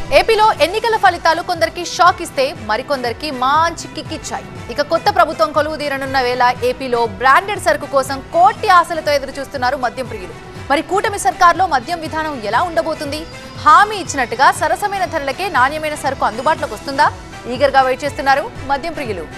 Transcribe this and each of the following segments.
ఏపీలో ఎన్నికల ఫలితాలు కొందరికి షాక్ ఇస్తే మరికొందరికి మంచి కిక్ ఇచ్చాయి ఇక కొత్త ప్రభుత్వం కొలువు తీరనున్న వేళ ఏపీలో బ్రాండెడ్ సరుకు కోసం కోటి ఆశలతో ఎదురు చూస్తున్నారు మద్యం ప్రియులు మరి కూటమి సర్కార్లో మద్యం విధానం ఎలా ఉండబోతుంది హామీ ఇచ్చినట్టుగా సరసమైన ధరలకే నాణ్యమైన సరుకు అందుబాటులోకి వస్తుందా ఈగర్గా వెయిట్ చేస్తున్నారు మద్యం ప్రియులు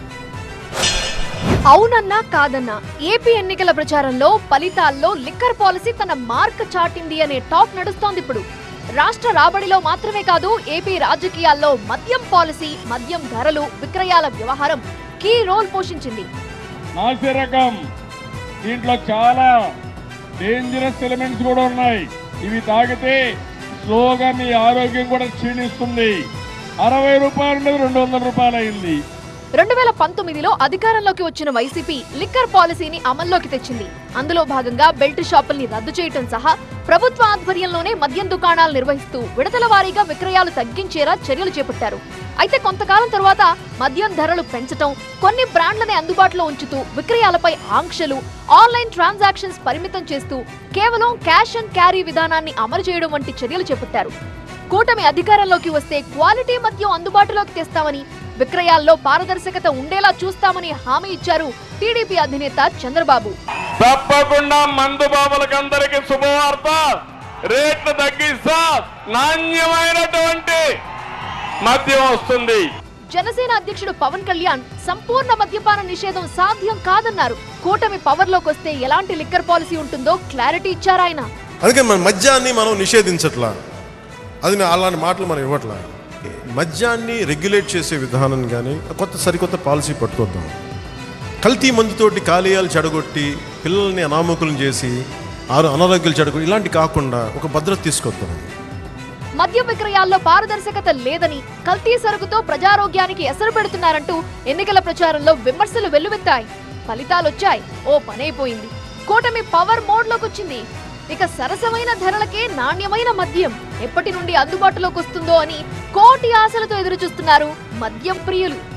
అవునన్నా కాదన్నా ఏపీ ఎన్నికల ప్రచారంలో ఫలితాల్లో లిక్కర్ పాలసీ తన మార్క్ చాటింది అనే టాక్ నడుస్తోంది ఇప్పుడు రాష్ట్ర రాబడిలో మాత్రమే కాదు ఏపీ రాజకీయాల్లో మద్యం పాలసీ మద్యం ధరలు విక్రయాల వ్యవహారం కీ రోల్ పోషించింది నాసి రకం దీంట్లో చాలా డేంజరస్ ఎలిమెంట్స్ కూడా ఉన్నాయి ఇవి తాగితే స్లోగా మీ ఆరోగ్యం కూడా క్షీణిస్తుంది అరవై రూపాయల మీద రెండు వందల రూపాయలు అయింది రెండు వేల పంతొమ్మిదిలో అధికారంలోకి వచ్చిన వైసీపీ లిక్కర్ పాలసీని అమల్లోకి తెచ్చింది అందులో భాగంగా బెల్ట్ షాపుల్ని రద్దు చేయటం సహా ప్రభుత్వ ఆధ్వర్యంలోనే మద్యం దుకాణాలు నిర్వహిస్తూ విడతల వారీగా విక్రయాలు తగ్గించేలా చర్యలు చేపట్టారు అయితే కొంతకాలం తర్వాత మద్యం ధరలు పెంచటం కొన్ని బ్రాండ్లని అందుబాటులో ఉంచుతూ విక్రయాలపై ఆంక్షలు ఆన్లైన్ ట్రాన్సాక్షన్స్ పరిమితం చేస్తూ కేవలం క్యాష్ అండ్ క్యారీ విధానాన్ని అమలు చేయడం వంటి చర్యలు చేపట్టారు కూటమి అధికారంలోకి వస్తే క్వాలిటీ మద్యం అందుబాటులోకి తెస్తామని విక్రయాల్లో పారదర్శకత ఉండేలా చూస్తామని హామీ ఇచ్చారు టీడీపీ అధినేత చంద్రబాబు తప్పకుండా మందు బాబులకు అందరికి శుభవార్త రేట్లు తగ్గిస్తా నాణ్యమైనటువంటి మద్యం వస్తుంది జనసేన అధ్యక్షుడు పవన్ కళ్యాణ్ సంపూర్ణ మద్యపాన నిషేధం సాధ్యం కాదన్నారు కూటమి పవర్లోకి వస్తే ఎలాంటి లిక్కర్ పాలసీ ఉంటుందో క్లారిటీ ఇచ్చారాయన అందుకే మన మద్యాన్ని మనం నిషేధించట్లా అది నా- అలాంటి మాటలు మనం ఇవ్వట్లా మద్యాన్ని రెగ్యులేట్ చేసే విధానం కానీ కొత్త సరికొత్త పాలసీ పట్టుకొద్దాం కల్తీ మందుతోటి కాలేయాలు చెడగొట్టి పిల్లల్ని అనామకులను చేసి ఆరు అనారోగ్యాలు చెడగొట్టి ఇలాంటి కాకుండా ఒక భద్రత తీసుకొద్దాం మద్యం విక్రయాల్లో పారదర్శకత లేదని కల్తీ సరుకుతో ప్రజారోగ్యానికి ఎసరు పెడుతున్నారంటూ ఎన్నికల ప్రచారంలో విమర్శలు వెల్లువెత్తాయి ఫలితాలొచ్చాయి ఓ పనైపోయింది కూటమి పవర్ మోడ్లోకి వచ్చింది ఇక సరసమైన ధరలకే నాణ్యమైన మద్యం ఎప్పటి నుండి అందుబాటులోకి వస్తుందో అని కోటి ఆశలతో ఎదురు చూస్తున్నారు మద్యం ప్రియులు